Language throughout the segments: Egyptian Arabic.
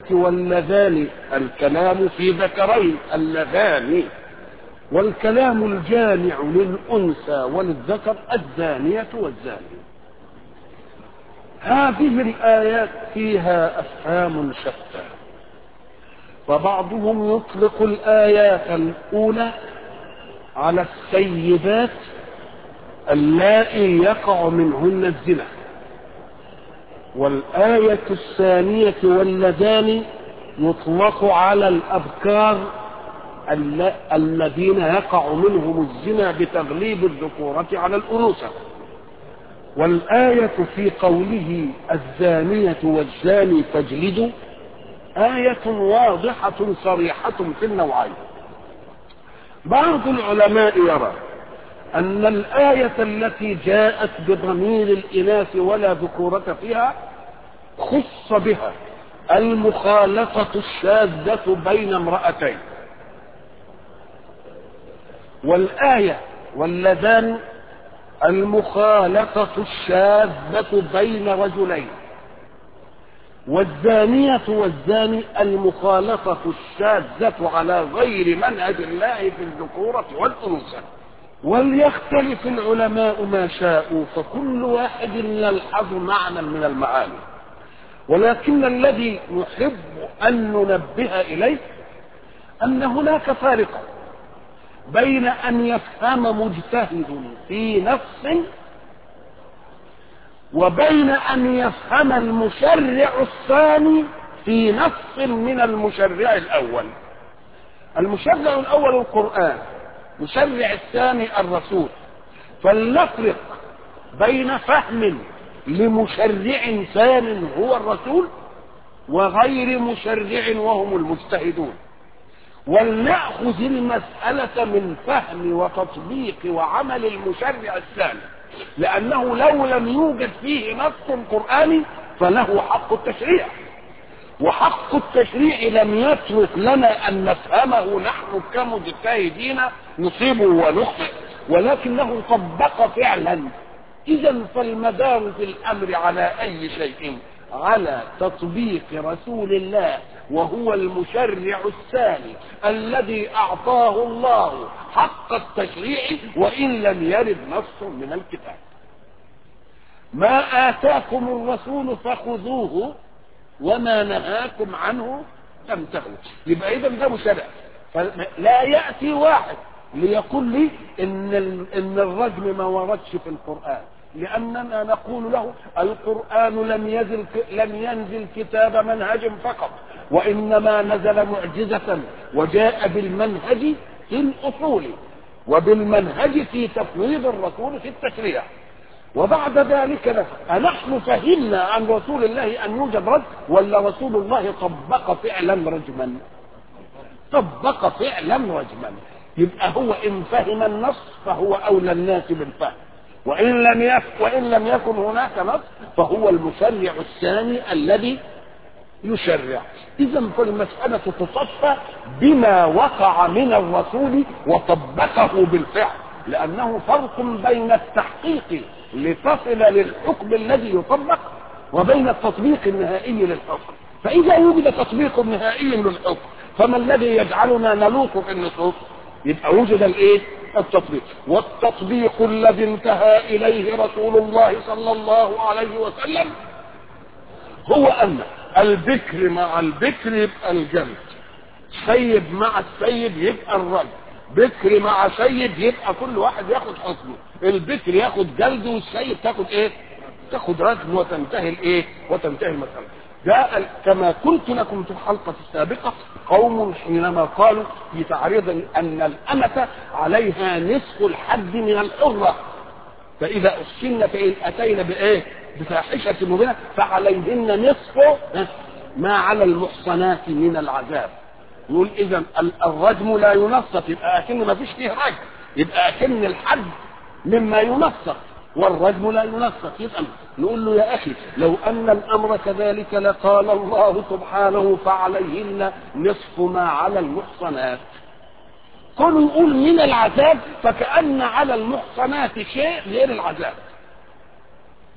واللذان الكلام في ذكرين اللذان والكلام الجامع للأنثى وللذكر الزانية والزاني هذه الآيات فيها أفهام شتى فبعضهم يطلق الآيات الأولى على السيدات اللائي يقع منهن الزنا والآية الثانية واللذان يطلق على الأبكار الذين يقع منهم الزنا بتغليب الذكورة على الأنوثة والآية في قوله الزانية والزاني فاجلدوا آية واضحة صريحة في النوعين بعض العلماء يرى أن الآية التي جاءت بضمير الإناث ولا ذكورة فيها خص بها المخالطة الشاذة بين امرأتين والآية واللذان المخالطة الشاذة بين رجلين والزانية والزاني المخالطة الشاذة على غير منهج الله في الذكورة والأنوثة وليختلف العلماء ما شاءوا فكل واحد يلحظ معنى من المعاني ولكن الذي نحب أن ننبه إليه أن هناك فارقا بين أن يفهم مجتهد في نص وبين أن يفهم المشرع الثاني في نص من المشرع الأول المشرع الأول القرآن مشرع الثاني الرسول فلنفرق بين فهم لمشرع ثان هو الرسول وغير مشرع وهم المجتهدون ولنأخذ المسألة من فهم وتطبيق وعمل المشرع الثاني لأنه لو لم يوجد فيه نص قرآني فله حق التشريع وحق التشريع لم يترك لنا أن نفهمه نحن كمجتهدين نصيب ونخطئ ولكنه طبق فعلا إذا فالمدار في الأمر على أي شيء على تطبيق رسول الله وهو المشرع الثاني الذي أعطاه الله حق التشريع وإن لم يرد نص من الكتاب ما آتاكم الرسول فخذوه وما نهاكم عنه فانتهوا يبقى إذا ده مشرع فلا يأتي واحد ليقول لي إن إن الرجم ما وردش في القرآن لأننا نقول له القرآن لم ينزل لم ينزل كتاب منهج فقط وإنما نزل معجزة وجاء بالمنهج في الأصول وبالمنهج في تفويض الرسول في التشريع وبعد ذلك أنحن فهمنا عن رسول الله أن يوجد رجم ولا رسول الله طبق فعلا رجما طبق فعلا رجما يبقى هو إن فهم النص فهو أولى الناس بالفهم وإن لم يك وإن لم يكن هناك نص فهو المشرع الثاني الذي يشرع إذا فالمسألة تصفى بما وقع من الرسول وطبقه بالفعل لأنه فرق بين التحقيق لتصل للحكم الذي يطبق وبين التطبيق النهائي للحكم فإذا وجد تطبيق نهائي للحكم فما الذي يجعلنا نلوط في النصوص يبقى وجد الايه التطبيق والتطبيق الذي انتهى اليه رسول الله صلى الله عليه وسلم هو ان البكر مع البكر يبقى الجلد سيد مع السيد يبقى الرجل بكر مع سيد يبقى كل واحد ياخد حكمه البكر ياخد جلد والسيد تاخد ايه تاخد رجم وتنتهي الايه وتنتهي المساله جاء كما قلت لكم في الحلقة السابقة قوم حينما قالوا في تعريض أن الأمة عليها نصف الحد من الحرة فإذا أحسن فإن أتينا بإيه؟ بفاحشة مبينة فعليهن نصف ما على المحصنات من العذاب يقول إذا الرجم لا ينصف يبقى أكن ما فيش فيه رجم يبقى أكن الحد مما ينصف والرجم لا ينصف يبقى نقول له يا أخي لو أن الأمر كذلك لقال الله سبحانه فعليهن نصف ما على المحصنات كل يقول من العذاب فكأن على المحصنات شيء غير العذاب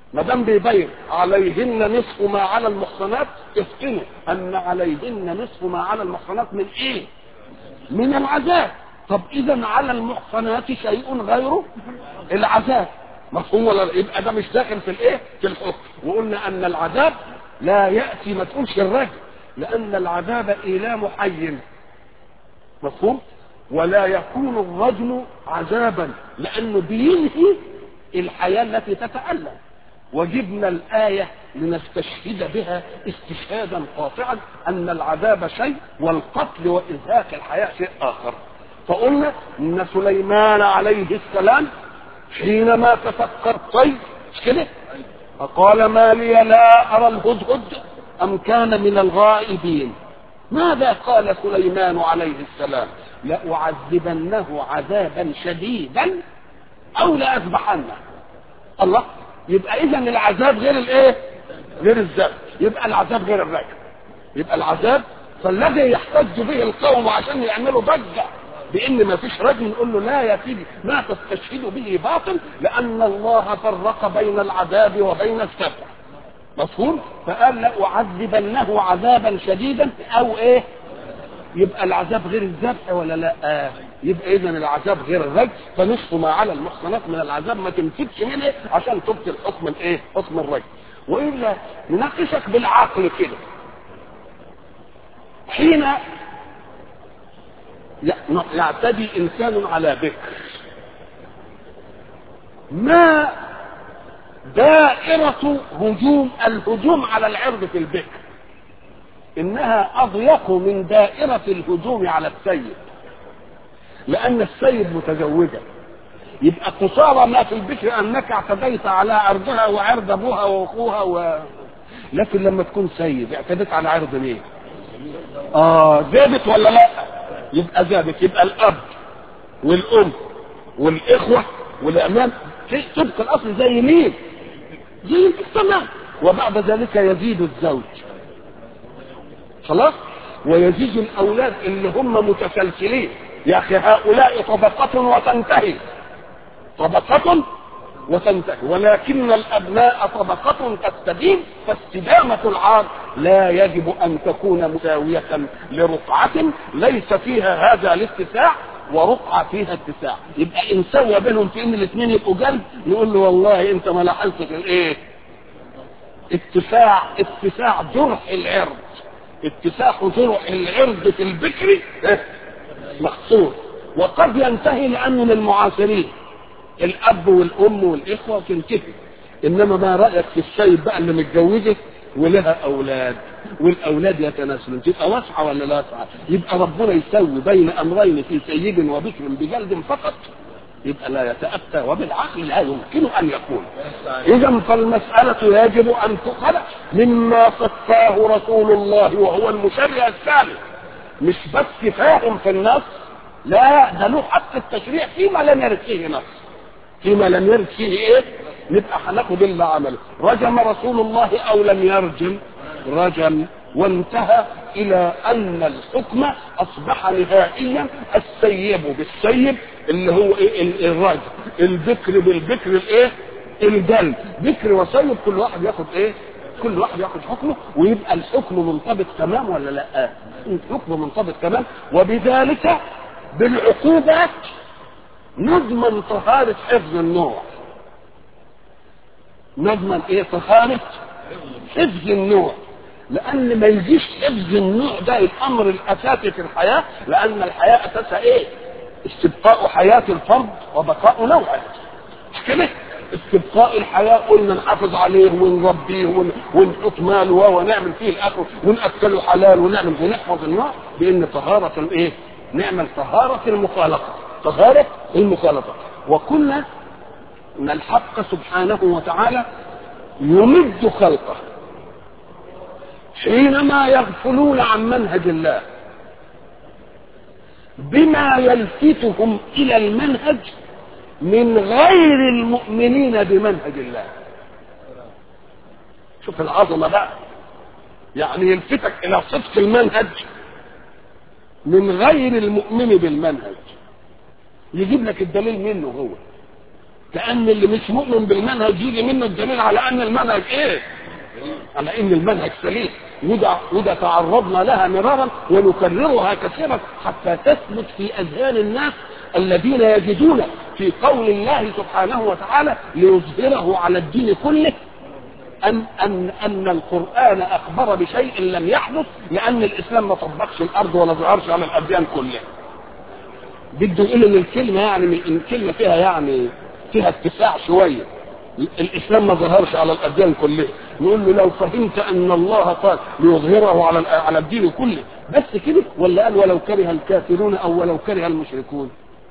ما دام بيبين عليهن نصف ما على المحصنات افقنوا ان عليهن نصف ما على المحصنات من ايه؟ من العذاب طب اذا على المحصنات شيء غير العذاب مفهوم ولا يبقى ده مش داخل في الايه؟ في الحكم وقلنا ان العذاب لا ياتي ما تقولش الرجل لان العذاب ايلام حي مفهوم؟ ولا يكون الرجل عذابا لانه بينهي الحياه التي تتالم وجبنا الآية لنستشهد بها استشهادا قاطعا أن العذاب شيء والقتل وإزهاق الحياة شيء آخر فقلنا أن سليمان عليه السلام حينما تفكر طيب مش كده فقال ما لي لا أرى الهدهد أم كان من الغائبين ماذا قال سليمان عليه السلام لأعذبنه عذابا شديدا أو لأذبحنه الله يبقى اذا العذاب غير الايه غير الذبح يبقى العذاب غير الرجم يبقى العذاب فالذي يحتج به القوم عشان يعملوا ضجه بان ما فيش رجم نقول له لا يا سيدي ما تستشهد به باطل لان الله فرق بين العذاب وبين الذبح مفهوم فقال لأعذبنه عذابا شديدا او ايه يبقى العذاب غير الذبح ولا لا آه. يبقى اذا العذاب غير الرجل فنصف ما على المحصنات من العذاب ما تمسكش منه عشان تبطل حكم الايه حكم الرجل والا نناقشك بالعقل كده حين يعتدي انسان على بكر ما دائرة هجوم الهجوم على العرض في البكر انها اضيق من دائرة الهجوم على السيد لان السيد متزوجة يبقى قصارى ما في البكر انك اعتديت على عرضها وعرض ابوها واخوها و... لكن لما تكون سيد اعتديت على عرض مين اه ذابت ولا لا يبقى ذابت يبقى الاب والام والاخوه والامام تبقى الاصل زي مين زي السماء وبعد ذلك يزيد الزوج خلاص ويزيد الاولاد اللي هم متسلسلين يا اخي هؤلاء طبقة وتنتهي طبقة وتنتهي ولكن الابناء طبقة تستديم فاستدامة العار لا يجب ان تكون مساوية لرقعة ليس فيها هذا الاتساع ورقعة فيها اتساع يبقى ان سوى بينهم في ان الاثنين يبقوا جنب نقول له والله انت ما لاحظتش الايه اتساع اتساع جرح العرض اتساع جرح العرض في البكر مخصوص وقد ينتهي لانه للمعاصرين الاب والام والاخوه تنتهي انما ما رايك في السيد بقى اللي متجوزه ولها اولاد والاولاد يتناسلون تبقى واسعه ولا لا واسعه يبقى ربنا يسوي بين امرين في سيد وبكر بجلد فقط يبقى لا يتأتى وبالعقل لا يمكن أن يكون إذا فالمسألة يجب أن تؤخذ مما صفاه رسول الله وهو المشرع الثالث مش بس فاهم في النص لا ده له حق التشريع فيما لم يرد فيه نص فيما لم يرد فيه ايه نبقى هناخد اللي عمله رجم رسول الله او لم يرجم رجم وانتهى الى ان الحكم اصبح نهائيا السيب بالسيب اللي هو ايه الرجم البكر بالبكر الايه الجلد بكر وسيب كل واحد ياخد ايه كل واحد ياخد حكمه ويبقى الحكم منطبق تمام ولا لا الحكم منطبق تمام وبذلك بالعقوبات نضمن طهارة حفظ النوع نضمن ايه طهارة حفظ النوع لان ما يجيش حفظ النوع ده الامر الاساسي في الحياة لان الحياة اساسها ايه استبقاء حياة الفرد وبقاء نوعه مش كده استبقاء الحياة قلنا نحافظ عليه ونربيه ونحط ماله ونعمل فيه الاخر ونأكله حلال ونعمل ونحفظ النوع بان طهارة الايه نعمل طهارة المخالطة طهارة المخالطة وقلنا ان الحق سبحانه وتعالى يمد خلقه حينما يغفلون عن منهج الله بما يلفتهم الى المنهج من غير المؤمنين بمنهج الله شوف العظمة بقى يعني يلفتك الى صدق المنهج من غير المؤمن بالمنهج يجيب لك الدليل منه هو كأن اللي مش مؤمن بالمنهج يجي منه الدليل على أن المنهج إيه؟ على أن المنهج سليم وده, وده تعرضنا لها مرارا ونكررها كثيرا حتى تثبت في أذهان الناس الذين يجدون في قول الله سبحانه وتعالى ليظهره على الدين كله أن أن أن القرآن أخبر بشيء لم يحدث لأن الإسلام ما طبقش الأرض ولا ظهرش على الأديان كلها. بده يقول إن الكلمة يعني إن الكلمة فيها يعني فيها اتساع شوية. الإسلام ما ظهرش على الأديان كلها. نقول له لو فهمت أن الله قال ليظهره على على الدين كله بس كده ولا قال ولو كره الكافرون أو ولو كره المشركون؟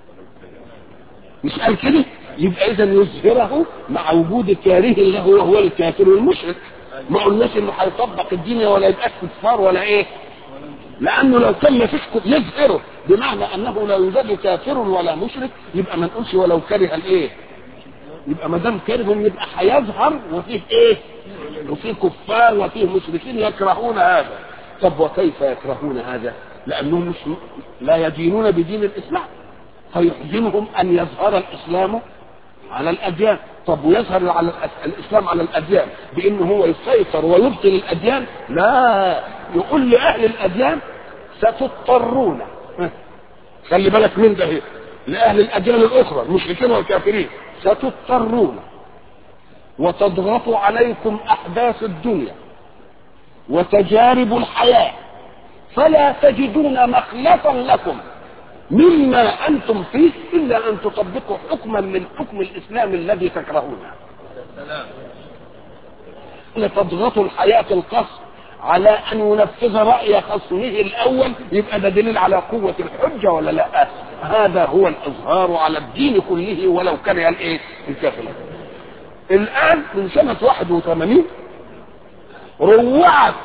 مش قال كده؟ يبقى اذا يظهره مع وجود كاره له وهو الكافر والمشرك ما قلناش انه هيطبق الدين ولا يبقى كفار ولا ايه لانه لو كان ما فيش يظهره بمعنى انه لا يوجد كافر ولا مشرك يبقى ما نقولش ولو كره الايه يبقى ما دام كره يبقى هيظهر وفيه ايه وفيه كفار وفيه مشركين يكرهون هذا طب وكيف يكرهون هذا لانهم مش لا يدينون بدين الاسلام فيحزنهم ان يظهر الاسلام على الاديان طب ويظهر على الاسلام على الاديان بان هو يسيطر ويبطل الاديان لا يقول لاهل الاديان ستضطرون خلي بالك من ده هي. لاهل الاديان الاخرى المشركين والكافرين ستضطرون وتضغط عليكم احداث الدنيا وتجارب الحياه فلا تجدون مخلصا لكم مما انتم فيه الا ان تطبقوا حكما من حكم الاسلام الذي تكرهونه لتضغطوا الحياه القصر على ان ينفذ راي خصمه الاول يبقى ده دليل على قوه الحجه ولا لا هذا هو الاظهار على الدين كله ولو كره الايه الكافرين الان من سنه 81 روعت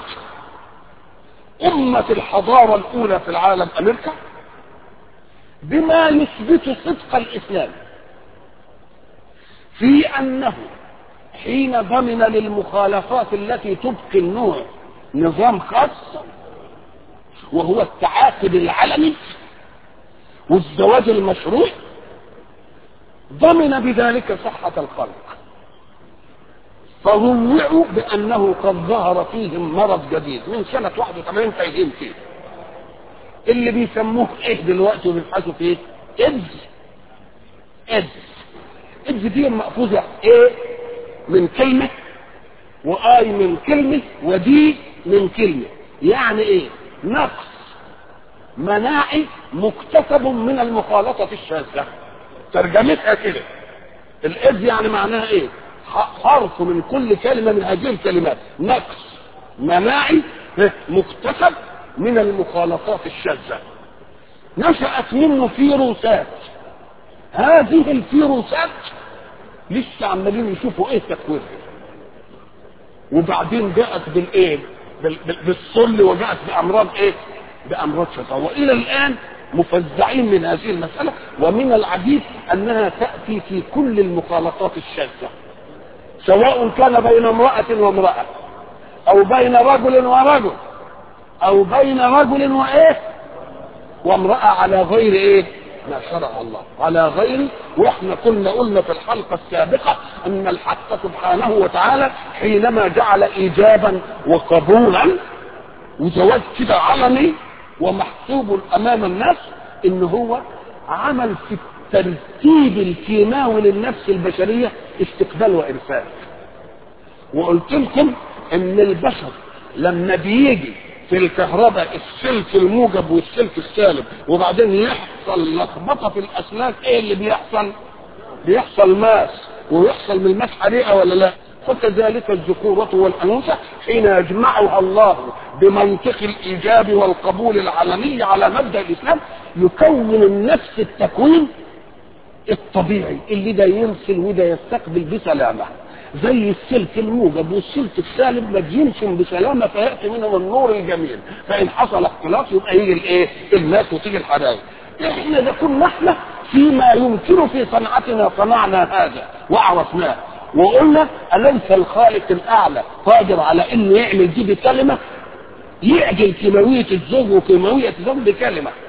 امه الحضاره الاولى في العالم امريكا بما يثبت صدق الاسلام في انه حين ضمن للمخالفات التي تبقي النوع نظام خاص وهو التعاقد العلني والزواج المشروع ضمن بذلك صحة الخلق فروعوا بأنه قد ظهر فيهم مرض جديد من سنة 81 فايدين فيه اللي بيسموه ايه دلوقتي وبيبحثوا فيه ايدز ايدز ايدز دي مأخوذة ايه من كلمة واي من كلمة ودي من كلمة يعني ايه نقص مناعي مكتسب من المخالطة الشاذة ترجمتها كده الايدز يعني معناها ايه حرف من كل كلمة من هذه الكلمات نقص مناعي مكتسب من المخالطات الشاذة نشأت منه فيروسات هذه الفيروسات لسه عمالين يشوفوا ايه تكوينها وبعدين جاءت بالايه بال- بال- بالصل وجاءت بامراض ايه بامراض شيطان والى الان مفزعين من هذه المسألة ومن العجيب أنها تأتي في كل المخالطات الشاذة سواء كان بين امرأة وامرأة أو بين رجل ورجل أو بين رجل وإيه وامرأة على غير إيه ما شرع الله على غير واحنا كنا قلنا في الحلقة السابقة ان الحق سبحانه وتعالى حينما جعل ايجابا وقبولا وزواج كده علني ومحسوب امام الناس ان هو عمل في الترتيب الكيماوي للنفس البشرية استقبال وارسال وقلت لكم ان البشر لما بيجي في الكهرباء السلك الموجب والسلك السالب وبعدين يحصل لخبطه في الاسلاك ايه اللي بيحصل؟ بيحصل ماس ويحصل من الماس حريقه ولا لا؟ فكذلك الذكورة والأنوثة حين يجمعها الله بمنطق الإيجاب والقبول العالمي على مبدأ الإسلام يكون النفس التكوين الطبيعي اللي ده يرسل وده يستقبل بسلامة زي السلك الموجب والسلك السالب ما بيمشم بسلامه فياتي منهم النور الجميل فان حصل اختلاط يبقى يجي الايه؟ الناس وتيجي الحرائق. احنا ده كنا احنا فيما يمكن في صنعتنا صنعنا هذا وعرفناه وقلنا اليس الخالق الاعلى قادر على انه يعمل دي بكلمه يعجل كيماويه الزوج وكيماويه الزوج بكلمه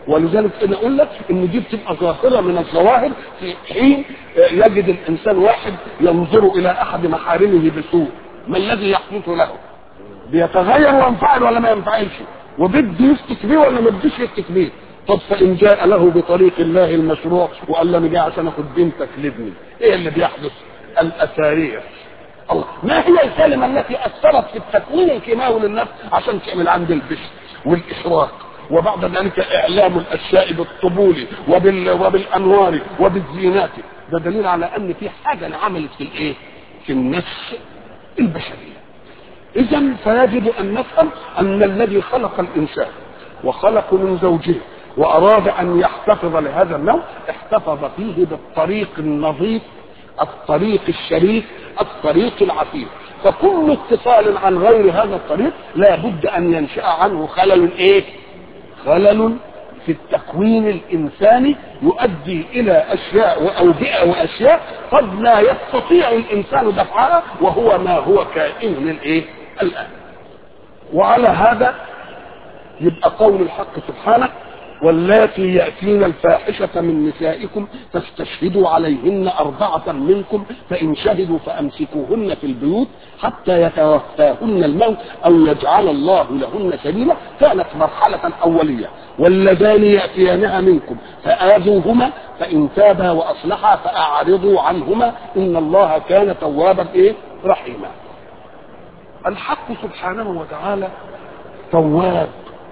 ولذلك انا اقول لك ان دي بتبقى ظاهره من الظواهر في حين يجد الانسان واحد ينظر الى احد محارمه بسوء ما الذي يحدث له؟ بيتغير وينفعل ولا ما ينفعلش؟ وبده يفتك بيه ولا ما بدوش يفتك بيه؟ طب فان جاء له بطريق الله المشروع وقال له انا جاي عشان اخد بنتك لابني، ايه اللي بيحدث؟ الاثاريه الله ما هي الكلمه التي اثرت في التكوين الكيماوي للنفس عشان تعمل عند البشر والاشراق وبعد ذلك اعلام الاشياء بالطبول وبال وبالانوار وبالزينات ده دليل على ان في حاجه انعملت في الايه؟ في النفس البشريه. اذا فيجب ان نفهم ان الذي خلق الانسان وخلق من زوجه واراد ان يحتفظ لهذا النوع احتفظ فيه بالطريق النظيف الطريق الشريف الطريق العفيف فكل اتصال عن غير هذا الطريق لا بد ان ينشا عنه خلل ايه خلل في التكوين الانساني يؤدي الى اشياء واوبئه واشياء قد لا يستطيع الانسان دفعها وهو ما هو كائن الايه الان وعلى هذا يبقى قول الحق سبحانه واللاتي يأتين الفاحشة من نسائكم فاستشهدوا عليهن أربعة منكم فإن شهدوا فأمسكوهن في البيوت حتى يتوفاهن الموت أو يجعل الله لهن سبيلا كانت مرحلة أولية واللذان يأتيانها منكم فآذوهما فإن تابا وأصلحا فأعرضوا عنهما إن الله كان توابا إيه رحيما الحق سبحانه وتعالى تواب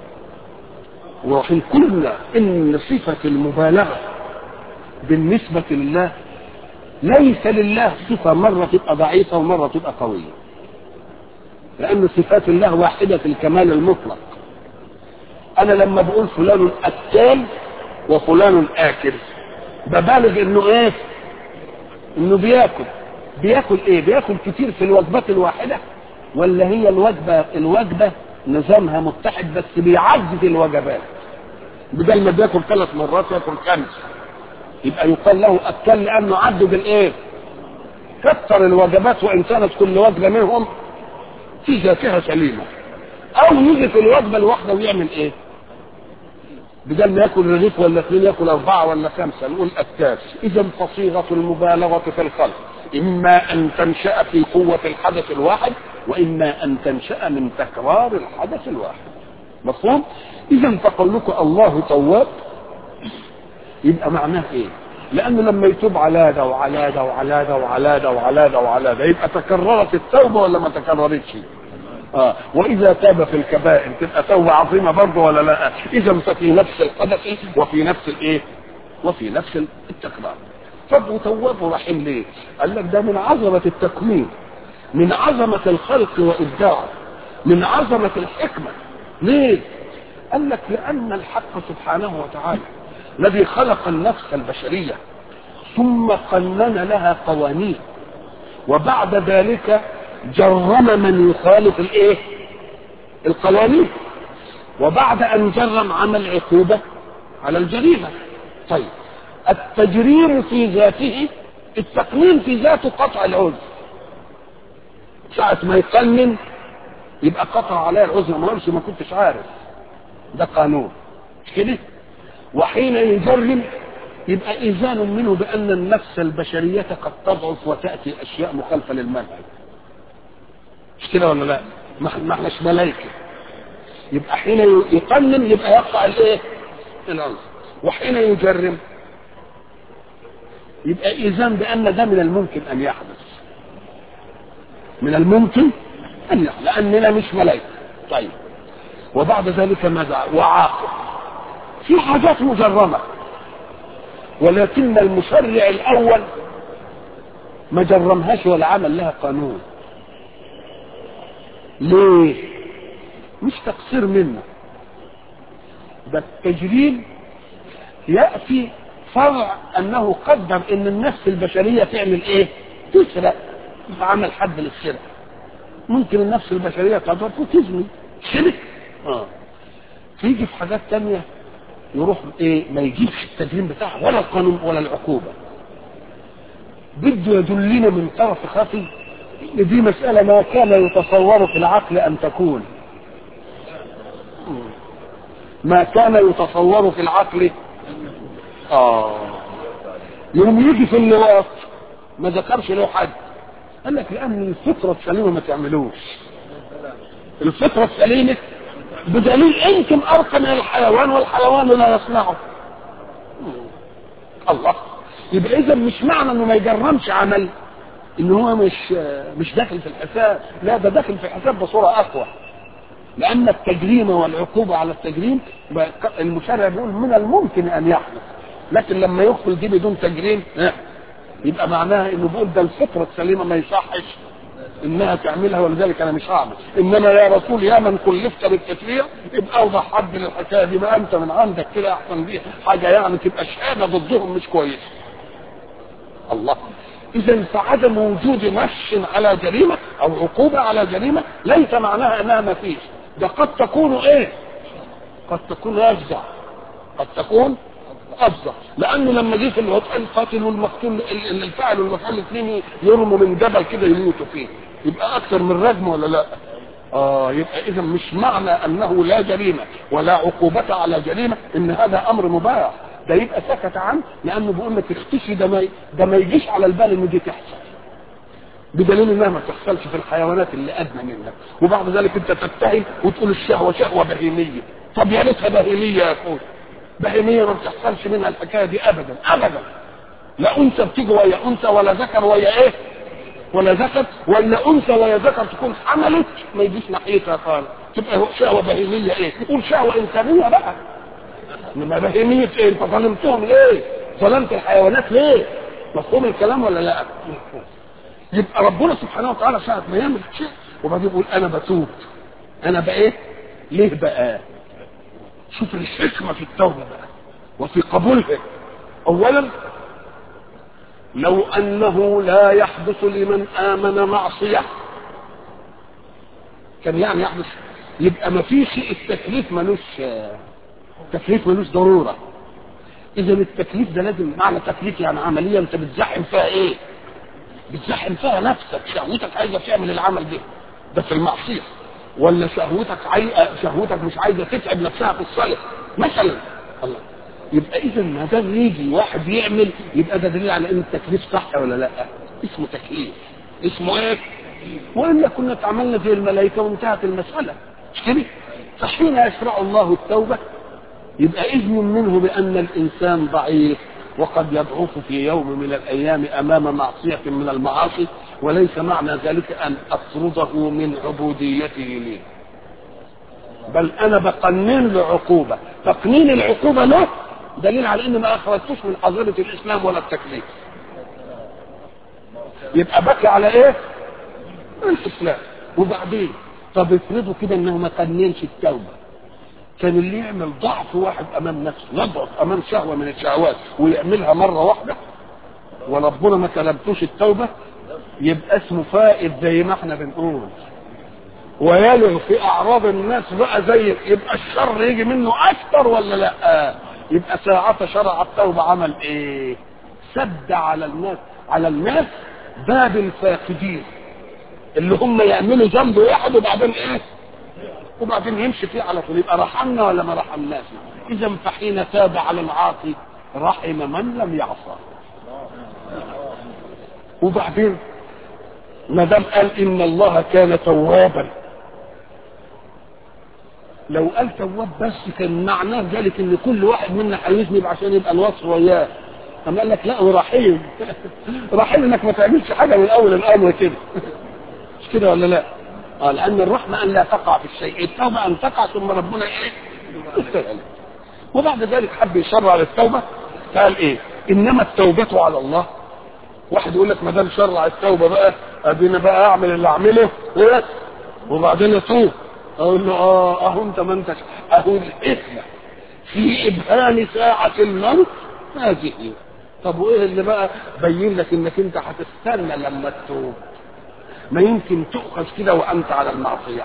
وإن قلنا إن صفة المبالغة بالنسبة لله ليس لله صفة مرة تبقى ضعيفة ومرة تبقى قوية لأن صفات الله واحدة في الكمال المطلق أنا لما بقول فلان أكال وفلان آكل ببالغ إنه إيه؟ إنه بياكل بياكل إيه؟ بياكل كتير في الوجبات الواحدة ولا هي الوجبة الوجبة نظامها متحد بس بيعدد الوجبات بدل ما بياكل ثلاث مرات ياكل خمس يبقى يقال له اكل لانه عدد الايه؟ كثر الوجبات وان كانت كل وجبه منهم في ذاتها سليمه او يجي في الوجبه الواحده ويعمل ايه؟ بدل ما ياكل رغيف ولا اثنين ياكل اربعه ولا خمسه نقول اكاس اذا فصيغه المبالغه في الخلق اما ان تنشا في قوه الحدث الواحد واما ان تنشا من تكرار الحدث الواحد مفهوم اذا فقولك الله تواب يبقى معناه ايه لانه لما يتوب على ده وعلى ده وعلى ده وعلى ده وعلى ده وعلى ده يبقى تكررت التوبه ولا ما تكررتش آه. واذا تاب في الكبائر تبقى توبه عظيمه برضه ولا لا اذا ففي نفس الحدث وفي نفس الايه وفي نفس التكرار طب وتواب رحيم ليه قال لك ده من عظمه التكوين من عظمة الخلق وإبداعه من عظمة الحكمة ليه؟ قال لك لأن الحق سبحانه وتعالى الذي خلق النفس البشرية ثم قنن لها قوانين وبعد ذلك جرم من يخالف الايه؟ القوانين وبعد ان جرم عمل عقوبة على الجريمة طيب التجريم في ذاته التقنين في ذاته قطع العذر ساعة ما يقنن يبقى قطع عليها العذر ما قالش ما كنتش عارف ده قانون مش كده وحين يجرم يبقى إيذان منه بأن النفس البشرية قد تضعف وتأتي أشياء مخالفة للمنهج مش كده ولا لا؟ ما احناش ملائكة يبقى حين يقنن يبقى يقطع الايه؟ العذر وحين يجرم يبقى إيذان بأن ده من الممكن أن يحدث من الممكن أن يحدث لأننا مش ملائكة طيب وبعد ذلك ماذا وعاقب في حاجات مجرمة ولكن المشرع الأول ما جرمهاش ولا عمل لها قانون ليه مش تقصير منه ده التجريم يأتي فرع أنه قدر أن النفس البشرية تعمل إيه تسرق عمل حد للسرقة ممكن النفس البشرية تضرب وتزني شرك اه تيجي في حاجات تانية يروح ايه ما يجيبش التجريم بتاعه ولا القانون ولا العقوبة بده يدلنا من طرف خفي ان دي مسألة ما كان يتصور في العقل ان تكون ما كان يتصور في العقل اه يوم يجي في اللواط ما ذكرش له حد قال لك لان الفطره السليمه ما تعملوش الفطره السليمه بدليل يمكن ارقى من الحيوان والحيوان لا يصنعه الله يبقى اذا مش معنى انه ما يجرمش عمل ان هو مش مش داخل في الحساب لا ده داخل في الحساب بصوره اقوى لان التجريم والعقوبه على التجريم المشرع بيقول من الممكن ان يحدث لكن لما يدخل دي بدون تجريم يبقى معناها انه بيقول ده الفطره السليمه ما يصحش انها تعملها ولذلك انا مش هعمل انما يا رسول يا من كلفت بالتكليف يبقى اوضح حد للحكايه دي ما انت من عندك كده احسن دي حاجه يعني تبقى شهاده ضدهم مش كويسه الله اذا فعدم وجود نص على جريمه او عقوبه على جريمه ليس معناها انها ما فيش ده قد تكون ايه قد تكون افزع قد تكون افظع لانه لما جه في الوضع القاتل والمقتول الفاعل والمفعول الاثنين يرموا من جبل كده يموتوا فيه يبقى اكثر من رجم ولا لا اه يبقى اذا مش معنى انه لا جريمه ولا عقوبه على جريمه ان هذا امر مباح ده يبقى سكت عنه لانه بيقول لك اختشي ده ما ده ما يجيش على البال ان دي تحصل بدليل انها ما تحصلش في الحيوانات اللي ادنى منك وبعد ذلك انت تتهم وتقول الشهوه شهوه بهيميه طب يا ريتها بهيميه يا اخوي بهيميه ما بتحصلش منها الحكايه دي ابدا ابدا لا انثى بتيجي ويا انثى ولا ذكر ويا ايه ولا ذكر ولا انثى ويا ذكر تكون حملت ما يجيش ناحيتها خالص تبقى شهوه بهيميه ايه تقول شهوه انسانيه بقى انما بهيميه ايه انت ظلمتهم ليه ظلمت الحيوانات ليه مفهوم الكلام ولا لا مفهوم يبقى ربنا سبحانه وتعالى ساعه ما يعمل شيء وبعدين يقول انا بتوب انا بقى ليه بقى شوف الحكمة في التوبة بقى وفي قبولها أولا لو أنه لا يحدث لمن آمن معصية كان يعني يحدث يبقى ما فيش التكليف ملوش تكليف ملوش ضرورة إذا التكليف ده لازم معنى تكليف يعني عملية أنت بتزحم فيها إيه؟ بتزحم فيها نفسك شهوتك عايزة تعمل العمل ده ده في المعصية ولا شهوتك عاي... شهوتك مش عايزه تتعب نفسها في الصلاه مثلا الله يبقى اذا ما دام يجي واحد يعمل يبقى ده دليل على ان التكليف صح ولا لا اسمه تكليف اسمه ايه والا كنا اتعاملنا زي الملائكه وانتهت المساله مش كده فحين يشرع الله التوبه يبقى اذن منه بان الانسان ضعيف وقد يضعف في يوم من الايام امام معصيه من المعاصي وليس معنى ذلك ان اطرده من عبوديته لي بل انا بقنن له عقوبه تقنين العقوبه له دليل على ان ما اخرجتوش من حظيره الاسلام ولا التكليف يبقى بكي على ايه الاسلام وبعدين طب افرضوا كده انه ما قننش التوبه كان اللي يعمل ضعف واحد امام نفسه يضعف امام شهوه من الشهوات ويعملها مره واحده وربنا ما كلمتوش التوبه يبقى اسمه فائد زي ما احنا بنقول ويلغ في اعراض الناس بقى زي يبقى الشر يجي منه اكتر ولا لا يبقى ساعة شرع التوبة عمل ايه سد على الناس على الناس باب الفاقدين اللي هم يعملوا ذنب واحد وبعدين ايه وبعدين يمشي فيه على طول يبقى رحمنا ولا ما رحمناش اذا فحين تاب على العاصي رحم من لم يعصى وبعدين ما دام قال ان الله كان توابا لو قال تواب بس كان معناه ذلك ان كل واحد منا هيذنب عشان يبقى الوصف وياه اما قال لك لا ورحيم رحيم انك ما تعملش حاجه من اول الامر كده مش كده ولا لا؟ اه لان الرحمه ان لا تقع في الشيء التوبه ان تقع ثم ربنا ايه؟ يستر وبعد ذلك حب يشرع للتوبه قال ايه؟ انما التوبه على الله واحد يقول لك ما دام شرع التوبه بقى ادينا بقى اعمل اللي اعمله إيه؟ وبعدين اتوب اقول له اه اهو انت ما انتش اهو الاثم في ابهام ساعه الموت هذه طب وايه اللي بقى بين لك انك انت هتستنى لما تتوب ما يمكن تؤخذ كده وانت على المعصيه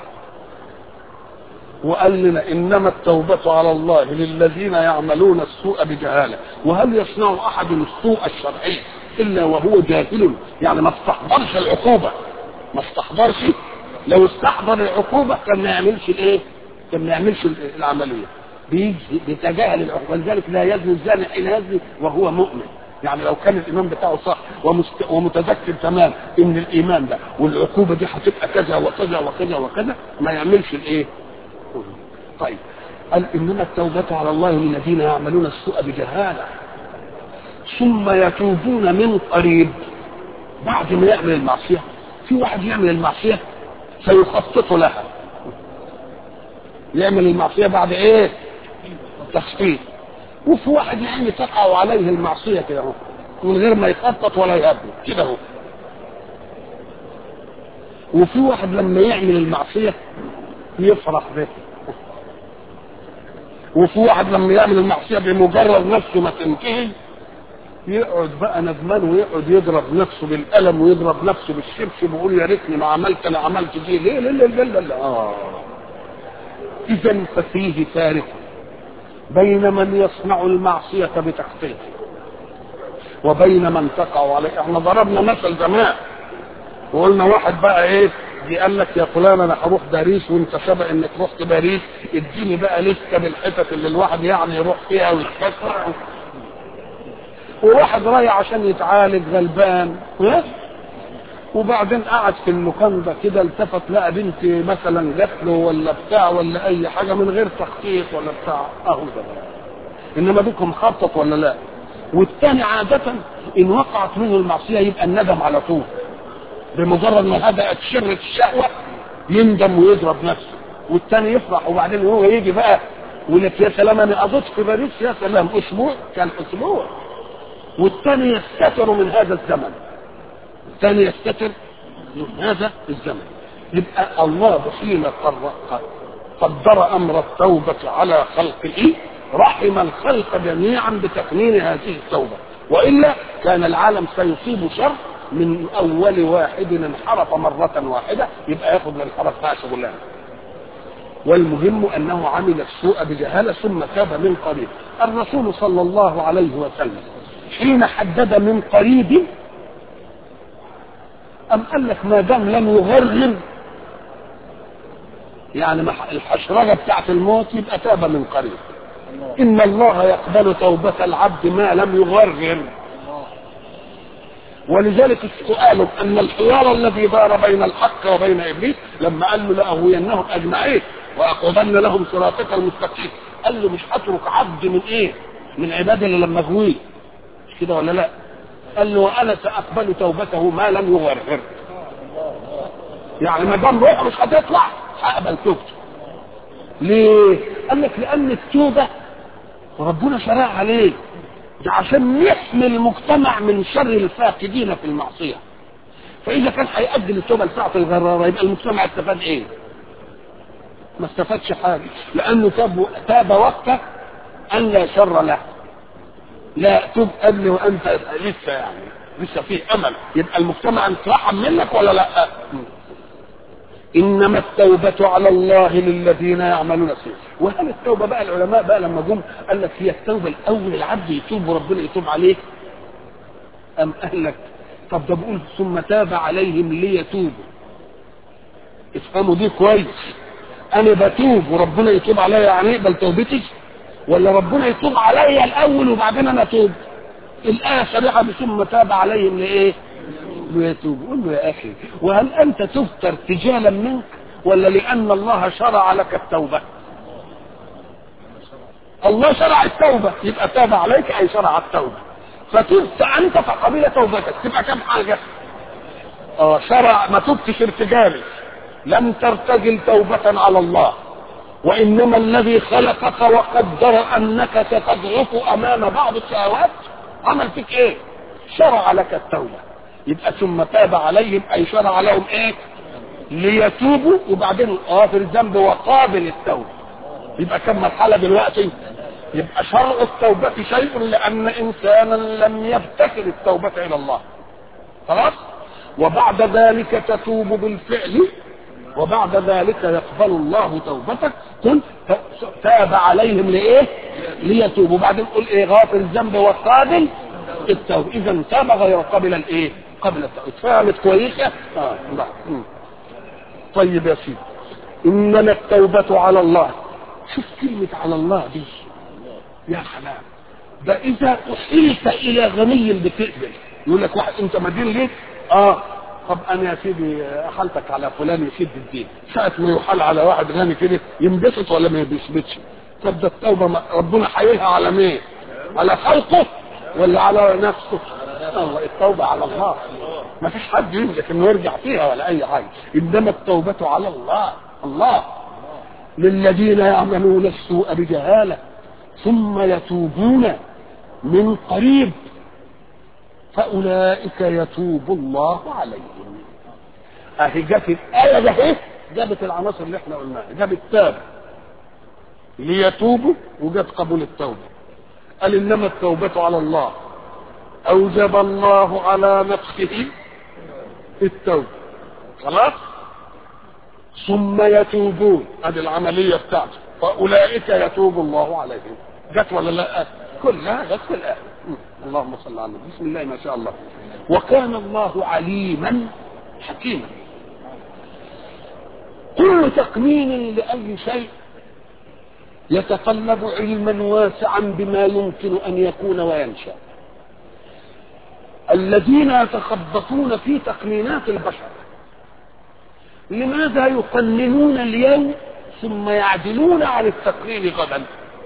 وقال لنا انما التوبه على الله للذين يعملون السوء بجهاله وهل يصنع احد السوء الشرعي الا وهو جاهل يعني ما استحضرش العقوبه ما استحضرش لو استحضر العقوبه كان ما يعملش الايه كان ما يعملش العمليه بيجي بيتجاهل العقوبة ولذلك لا يزني الزاني حين يزني وهو مؤمن يعني لو كان الايمان بتاعه صح ومست... ومتذكر تمام ان الايمان ده والعقوبه دي هتبقى كذا وكذا وكذا وكذا ما يعملش الايه؟ طيب قال انما التوبه على الله للذين يعملون السوء بجهاله ثم يتوبون من قريب بعد ما يعمل المعصيه في واحد يعمل المعصيه فيخطط لها يعمل المعصيه بعد ايه؟ تخطيط وفي واحد يعني تقع عليه المعصيه كده اهو من غير ما يخطط ولا يهبل كده اهو وفي واحد لما يعمل المعصيه يفرح بها وفي واحد لما يعمل المعصيه بمجرد نفسه ما تنتهي يقعد بقى ندمان ويقعد يضرب نفسه بالقلم ويضرب نفسه بالشبشب ويقول يا ريتني ما عملت انا عملت دي ليه لا لا لا لا اه اذا ففيه فارق بين من يصنع المعصية بتخطيط وبين من تقع عليه احنا ضربنا مثل زمان وقلنا واحد بقى ايه دي قال لك يا فلان انا هروح باريس وانت سبق انك رحت باريس اديني بقى لسته بالحتت اللي الواحد يعني يروح فيها ويتفسح وواحد رايح عشان يتعالج غلبان ها؟ وبعدين قعد في اللوكاندا كده التفت لقى بنت مثلا جات له ولا بتاع ولا اي حاجه من غير تخطيط ولا بتاع اهو ده انما بكم مخطط ولا لا والثاني عادة إن وقعت منه المعصية يبقى الندم على طول بمجرد ما هدأت شرة الشهوة يندم ويضرب نفسه والثاني يفرح وبعدين هو يجي بقى ويقول لك يا سلام أنا قضيت في باريس يا سلام أسبوع كان أسبوع والثاني يستتر من هذا الزمن الثاني يستتر من هذا الزمن يبقى الله حين قدر امر التوبه على خلقه رحم الخلق جميعا بتكمين هذه التوبه والا كان العالم سيصيب شر من اول واحد انحرف مره واحده يبقى ياخذ من الانحراف بتاع شغلانه والمهم انه عمل السوء بجهاله ثم تاب من قريب الرسول صلى الله عليه وسلم حين حدد من قريب أم قال لك ما دام لم يغرغر يعني الحشرجة بتاعت الموت يبقى تاب من قريب إن الله يقبل توبة العبد ما لم يغرغر ولذلك السؤال أن الحوار الذي دار بين الحق وبين إبليس لما قال له لأهوينهم أجمعين وأقعدن لهم صراطك المستقيم قال له مش هترك عبد من إيه؟ من عبادي اللي لما أغويه مش كده ولا لا؟ قال له وانا ساقبل توبته ما لم يغرغر يعني ما دام روحه مش هتطلع هقبل توبته ليه؟ قال لك لان التوبه ربنا شرع عليه ده عشان يحمي المجتمع من شر الفاقدين في المعصيه فاذا كان هيأجل التوبه لساعه الغراره يبقى المجتمع استفاد ايه؟ ما استفادش حاجه لانه تاب تاب وقت ان لا شر له لا تب قبل وانت لسه يعني لسه فيه امل يبقى المجتمع اترحم منك ولا لا انما التوبه على الله للذين يعملون السوء وهل التوبه بقى العلماء بقى لما جم قال لك هي التوبه الاول العبد يتوب وربنا يتوب عليه ام قال لك طب ده بقول ثم تاب عليهم ليتوبوا افهموا دي كويس انا بتوب وربنا يتوب عليا يعني يقبل توبتي ولا ربنا يتوب عليا الاول وبعدين انا اتوب الايه صريحه ثم تاب عليهم لايه ليتوب قول له يا اخي وهل انت تبت ارتجالا منك ولا لان الله شرع لك التوبه الله شرع التوبه يبقى تاب عليك اي شرع التوبه فتبت انت فقبل توبتك تبقى كم حاجه اه شرع ما تبتش ارتجالي لم ترتجل توبه على الله وانما الذي خلقك وقدر انك ستضعف امام بعض الشهوات عمل فيك ايه شرع لك التوبه يبقى ثم تاب عليهم اي شرع لهم ايه ليتوبوا وبعدين غافر الذنب وقابل التوبه يبقى كم مرحله دلوقتي يبقى شرع التوبه شيء لان انسانا لم يبتكر التوبه الى الله خلاص وبعد ذلك تتوب بالفعل وبعد ذلك يقبل الله توبتك قل تاب عليهم لايه ليتوبوا بعدين قل ايه غافر الذنب وقابل التوبه اذا تاب غير قبل الايه قبل التوبه فهمت كويسه اه لا. طيب يا سيدي انما التوبه على الله شوف كلمة على الله دي يا سلام ده إذا أحيلت إلى غني بتقبل يقول لك واحد أنت مدين ليه؟ آه طب أنا يا سيدي أحلتك على فلان يسد الدين ساعة ما يحال على واحد غني كده ينبسط ولا ما ينبسطش طب ده التوبة ما- ربنا حيلها على مين؟ على خلقه ولا على نفسه؟ الله التوبة على الله ما فيش حد يملك انه يرجع فيها ولا اي حاجة انما التوبة على الله الله للذين يعملون السوء بجهالة ثم يتوبون من قريب فأولئك يتوب الله عليهم اهي جت الآية ده ايه جابت العناصر اللي احنا قلناها جابت تاب ليتوبوا وجت قبول التوبة قال انما التوبة على الله اوجب الله على نفسه التوبة خلاص ثم يتوبون هذه العملية بتاعته فأولئك يتوب الله عليهم جت ولا لا كلها جت في الآية م. اللهم صل على النبي بسم الله ما شاء الله وكان الله عليما حكيما كل تقنين لأي شيء يتطلب علما واسعا بما يمكن أن يكون وينشأ الذين يتخبطون في تقنينات البشر لماذا يقننون اليوم ثم يعدلون عن التقنين غدا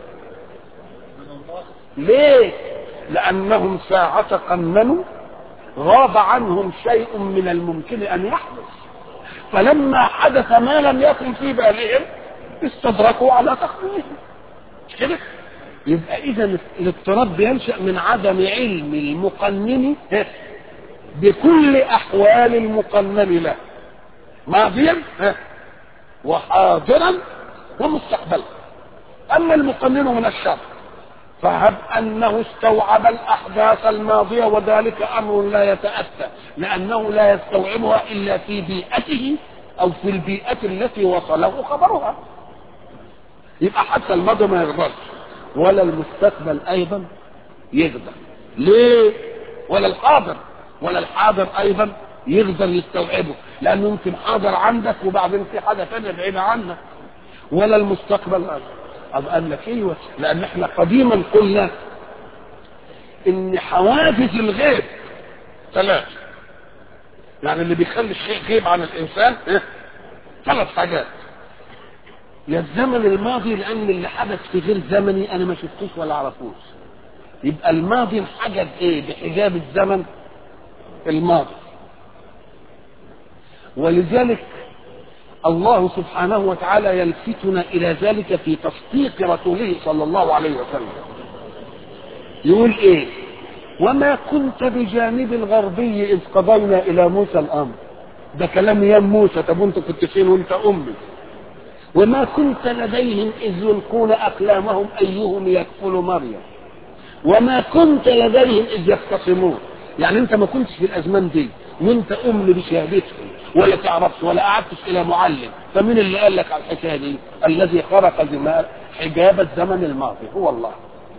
ليه لانهم ساعة قننوا غاب عنهم شيء من الممكن ان يحدث فلما حدث ما لم يكن في بالهم استدركوا على تقنينهم مش كده يبقى اذا الاضطراب بينشا من عدم علم المقنن بكل احوال المقنن له ماضيا وحاضرا ومستقبلا اما المقنن من الشر فهب انه استوعب الاحداث الماضيه وذلك امر لا يتاتى لانه لا يستوعبها الا في بيئته او في البيئه التي وصله خبرها يبقى حتى الماضي ما يقدرش ولا المستقبل ايضا يقدر ليه ولا الحاضر ولا الحاضر ايضا يقدر يستوعبه لانه يمكن حاضر عندك وبعدين في حاجه ثانيه بعيده عنك ولا المستقبل أب قال لك ايوه لان احنا قديما قلنا ان حوادث الغيب ثلاث يعني اللي بيخلي الشيء غيب عن الانسان إيه؟ ثلاث حاجات يا الزمن الماضي لان اللي حدث في غير زمني انا ما شفتوش ولا اعرفوش يبقى الماضي انحجب ايه بحجاب الزمن الماضي ولذلك الله سبحانه وتعالى يلفتنا الى ذلك في تصديق رسوله صلى الله عليه وسلم يقول ايه وما كنت بجانب الغربي اذ قضينا الى موسى الامر ده كلام ايام موسى طب انت كنت فين وانت امي وما كنت لديهم اذ يلقون اقلامهم ايهم يكفل مريم وما كنت لديهم اذ يختصمون يعني انت ما كنتش في الازمان دي وانت ام بشهادتهم ولا تعرفش ولا قعدتش الى معلم فمين اللي قال لك على الحكايه دي الذي خرق زمان حجاب الزمن الماضي هو الله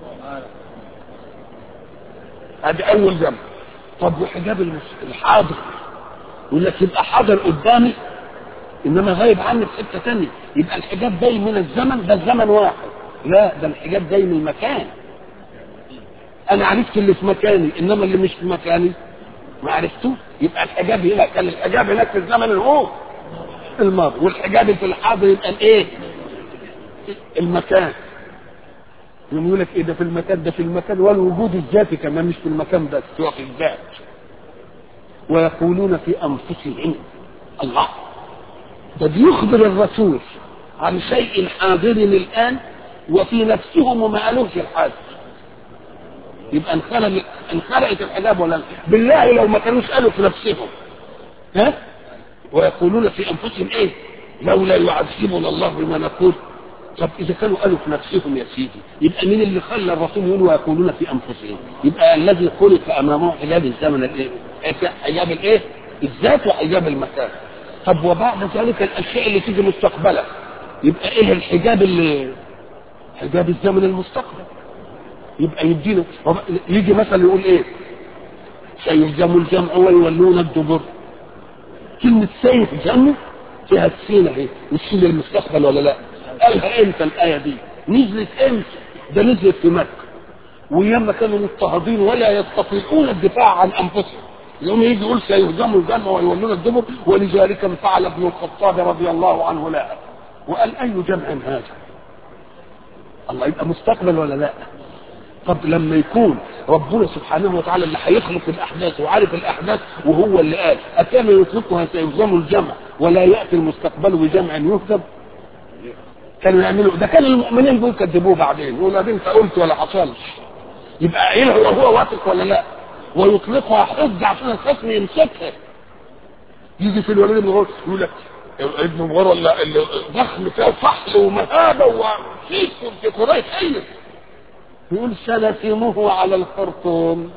ادي اول زمن طب وحجاب المس- الحاضر يقول لك يبقى حاضر قدامي انما غايب عني في حته ثانيه يبقى الحجاب جاي من الزمن ده الزمن واحد لا ده الحجاب جاي من المكان انا عرفت اللي في مكاني انما اللي مش في مكاني ما عرفتوش يبقى الحجاب هنا كان الحجاب هناك في الزمن الهو الماضي والحجاب في الحاضر يبقى الايه المكان يقوم يقول لك ايه ده في المكان ده في المكان والوجود الذاتي كمان مش في المكان بس هو في الذات ويقولون في انفسهم الله ده بيخبر الرسول عن شيء حاضر الان وفي نفسهم وما قالوش الحاجه يبقى انخلق انخلقت الحجاب ولا لا؟ بالله لو ما كانوش قالوا في نفسهم ها ويقولون في انفسهم ايه لولا يعذبنا الله بما نقول طب اذا كانوا قالوا في نفسهم يا سيدي يبقى مين اللي خلى الرسول يقول ويقولون في انفسهم يبقى الذي خلق امامه حجاب الزمن الايه حجاب الايه الذات وحجاب المكان طب وبعد ذلك الاشياء اللي تيجي مستقبلا يبقى ايه الحجاب اللي حجاب الزمن المستقبل يبقى يدينا يجي مثلا يقول ايه سيهزم الجمع ويولون الدبر كلمة سيهزم فيها السين اهي والسين المستقبل ولا لا قالها امتى الايه دي نزلت امتى ده نزلت في مكه وياما كانوا مضطهدين ولا يستطيعون الدفاع عن انفسهم يوم يجي يقول سيهزموا الجنة ويولون الدبر ولذلك انفعل ابن الخطاب رضي الله عنه لا وقال اي جمع هذا الله يبقى مستقبل ولا لا طب لما يكون ربنا سبحانه وتعالى اللي هيخلق الاحداث وعارف الاحداث وهو اللي قال اكان يطلقها سيهزموا الجمع ولا ياتي المستقبل بجمع يهزم كانوا يعملوا ده كان المؤمنين دول كذبوه بعدين يقول ادي انت قلت ولا حصلش يبقى ايه هو هو واثق ولا لا ويطلقها حجه عشان الخصم يمسكها يجي في الوليد بن غور يقول لك ابن مغور ولا اللي ضخم فيها فحل ومهابه وشيك في قريش ايه يقول سلسمه على الخرطوم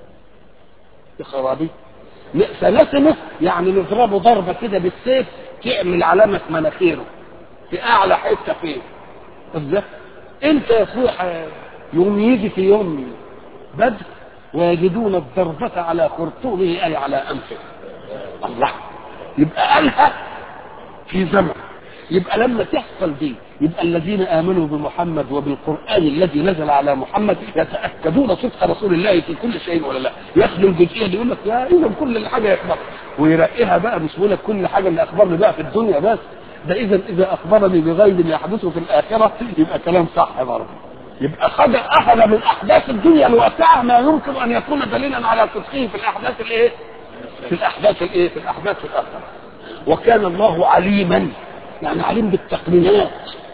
يا خرابي سلسمه يعني نضربه ضربه كده بالسيف تعمل علامه مناخيره في اعلى حته فيه ازاي انت يا اخويا يوم يجي في يوم بدر ويجدون الضربة على خرطومه أي على أنفه الله يبقى قالها في زمن يبقى لما تحصل دي يبقى الذين آمنوا بمحمد وبالقرآن الذي نزل على محمد يتأكدون صدق رسول الله في كل شيء ولا لا ياخدوا الجزئية دي يقول لك يا إذا كل حاجة يخبر ويرقيها بقى مش يقول لك كل حاجة اللي أخبرني بقى في الدنيا بس ده إذا إذا أخبرني بغيب يحدث في الآخرة يبقى كلام صح برضه يبقى خد اخذ من احداث الدنيا الواقعه ما يمكن ان يكون دليلا على صدقه في الاحداث الايه؟ في الاحداث الايه؟ في الاحداث الاخره. وكان الله عليما يعني عليم بالتقنينات.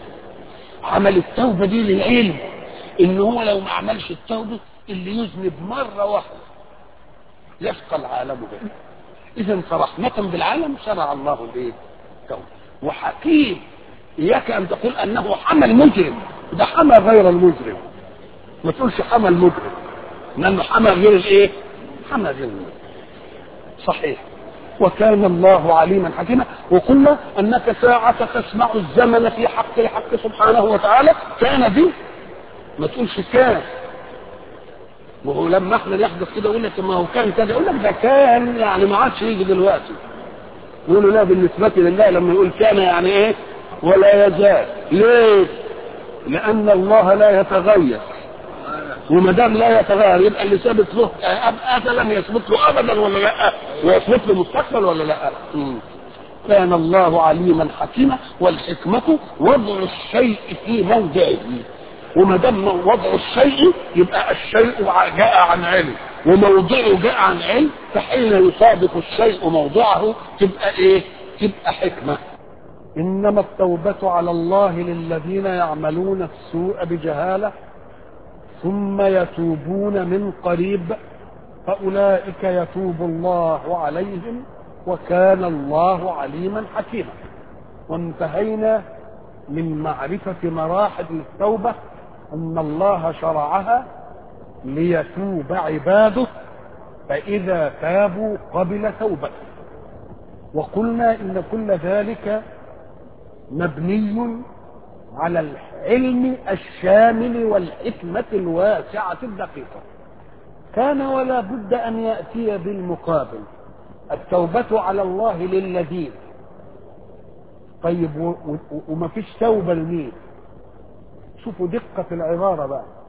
عمل التوبه دي للعلم ان هو لو ما عملش التوبه اللي يذنب مره واحده يشقى العالم به. اذا فرحمه بالعالم شرع الله الايه؟ التوبه. وحكيم اياك ان تقول انه حمل مجرم ده حمى غير المجرم ما تقولش حمى المجرم لانه حمى غير الايه حمى غير المجرم صحيح وكان الله عليما حكيما وقلنا انك ساعة تسمع الزمن في حق الحق سبحانه وتعالى كان دي ما تقولش كان وهو لما احنا نحدث كده يقول لك ما هو كان كده يقول لك ده كان يعني ما عادش يجي دلوقتي يقولوا لا بالنسبة لله لما يقول كان يعني ايه ولا يزال ليه لان الله لا يتغير وما دام لا يتغير يبقى اللي ثابت له ازلا يثبت له ابدا ولا لا ويثبت له مستقبل ولا لا مم. كان الله عليما حكيما والحكمة وضع الشيء في موضعه وما دام وضع الشيء يبقى الشيء جاء عن علم وموضعه جاء عن علم فحين يصادق الشيء موضعه تبقى ايه؟ تبقى حكمه إنما التوبة على الله للذين يعملون السوء بجهالة ثم يتوبون من قريب فأولئك يتوب الله عليهم وكان الله عليما حكيما وانتهينا من معرفة مراحل التوبة أن الله شرعها ليتوب عباده فإذا تابوا قبل توبته وقلنا إن كل ذلك مبني على العلم الشامل والحكمة الواسعة الدقيقة كان ولا بد أن يأتي بالمقابل التوبة على الله للذين طيب وما فيش توبة لمين شوفوا دقة العبارة بقى